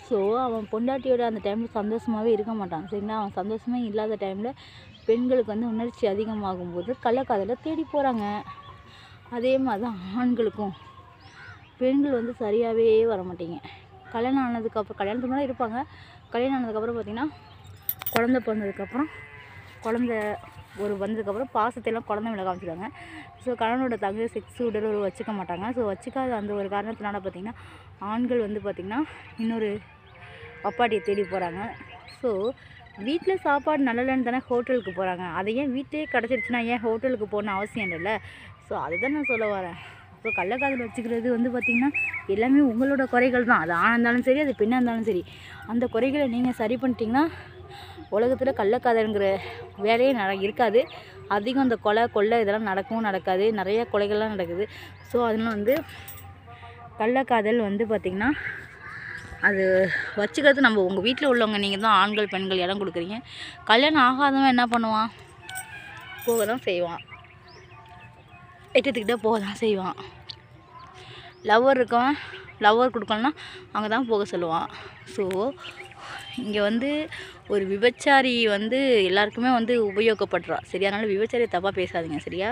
so அவன் பொண்டாட்டியோட அந்த டைமில் சந்தோஷமாகவே இருக்க மாட்டான் சரிங்களா அவன் சந்தோஷமே இல்லாத டைமில் பெண்களுக்கு வந்து உணர்ச்சி அதிகமாகும் போது கள்ளக்காதலை தேடி போகிறாங்க அதே மாதிரி தான் ஆண்களுக்கும் பெண்கள் வந்து சரியாகவே வர மாட்டீங்க கல்யாணம் ஆனதுக்கப்புறம் கல்யாணத்துக்கு முன்னாடி இருப்பாங்க கல்யாணம் ஆனதுக்கப்புறம் பார்த்திங்கன்னா குழந்த பிறந்ததுக்கப்புறம் குழந்த ஒரு வந்ததுக்கப்புறம் பாசத்தை எல்லாம் குழந்தை மேலே காமிச்சிடுவாங்க ஸோ கணவனோட தங்க செக்ஸ் உடல் உறவு வச்சுக்க மாட்டாங்க ஸோ வச்சுக்காத அந்த ஒரு காரணத்தினால பார்த்திங்கன்னா ஆண்கள் வந்து பார்த்திங்கன்னா இன்னொரு அப்பாட்டியை தேடி போகிறாங்க ஸோ வீட்டில் சாப்பாடு நல்லலன்னு தானே ஹோட்டலுக்கு போகிறாங்க அதை ஏன் வீட்டிலே கிடச்சிருச்சுன்னா ஏன் ஹோட்டலுக்கு போகணும் அவசியம் இல்லைல்ல ஸோ அதுதான் நான் சொல்ல வரேன் ஸோ கள்ளக்காதல் வச்சுக்கிறது வந்து பார்த்திங்கன்னா எல்லாமே உங்களோட குறைகள் தான் அது ஆணாக இருந்தாலும் சரி அது பெண்ணாக இருந்தாலும் சரி அந்த குறைகளை நீங்கள் சரி பண்ணிட்டீங்கன்னா உலகத்தில் கள்ளக்காதல்ங்கிற வேலையே நட இருக்காது அதிகம் இந்த கொலை கொள்ளை இதெல்லாம் நடக்கவும் நடக்காது நிறைய கொலைகள்லாம் நடக்குது ஸோ அதனால் வந்து கள்ளக்காதல் வந்து பார்த்திங்கன்னா அது வச்சுக்கிறது நம்ம உங்கள் வீட்டில் உள்ளவங்க நீங்கள் தான் ஆண்கள் பெண்கள் இடம் கொடுக்குறீங்க கல்யாணம் ஆகாதவன் என்ன பண்ணுவான் போக தான் செய்வான் எட்டத்துக்கிட்ட போக தான் செய்வான் லவ்வர் இருக்கவன் லவ்வர் கொடுக்கலனா அங்கே தான் போக சொல்லுவான் ஸோ இங்கே வந்து ஒரு விபச்சாரி வந்து எல்லாருக்குமே வந்து உபயோகப்படுறா சரியா அதனால் விபச்சாரியை தப்பாக பேசாதீங்க சரியா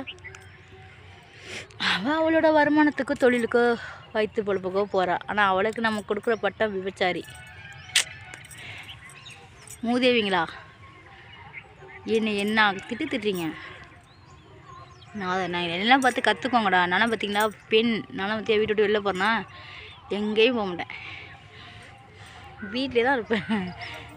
அவள் அவளோட வருமானத்துக்கோ தொழிலுக்கோ வயிற்று பொழப்புக்கோ போகிறா ஆனால் அவளுக்கு நம்ம கொடுக்குற பட்டம் விபச்சாரி மூதேவிங்களா என்ன என்ன திட்டு திட்டுறீங்க நான் அதை நான் எல்லாம் பார்த்து கற்றுக்கோங்கடா நானும் பார்த்தீங்களா பெண் நானும் பார்த்தியா வீட்டு விட்டு வெளில போகிறேன்னா எங்கேயும் போக மாட்டேன் வீட்டிலே தான் இருப்பேன்